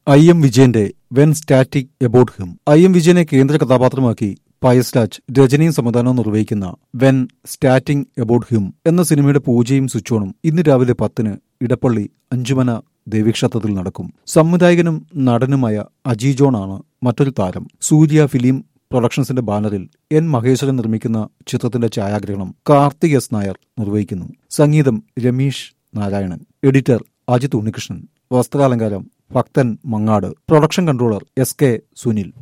I M വിജയന്റെ when static about him I M വിജയനെ കേന്ദ്ര കഥാപാത്രമാക്കി പയസ്ലാജ് രചനയും സംവിധാനവും നിർവഹിക്കുന്ന വെൻ സ്റ്റാറ്റിംഗ് എബൌട്ട് ഹിം എന്ന സിനിമയുടെ പൂജയും സ്വിച്ചോണും ഇന്ന് രാവിലെ പത്തിന് ഇടപ്പള്ളി അഞ്ചുമന ദേവീക്ഷേത്രത്തിൽ നടക്കും സംവിധായകനും നടനുമായ അജി ജോൺ ആണ് മറ്റൊരു താരം സൂര്യ ഫിലിം പ്രൊഡക്ഷൻസിന്റെ ബാനറിൽ എൻ മഹേശ്വരൻ നിർമ്മിക്കുന്ന ചിത്രത്തിന്റെ ഛായാഗ്രഹണം കാർത്തിക് എസ് നായർ നിർവഹിക്കുന്നു സംഗീതം രമീഷ് നാരായണൻ എഡിറ്റർ അജിത് ഉണ്ണികൃഷ്ണൻ വസ്ത്രാലങ്കാരം Bhakthan Mangad production controller S K Sunil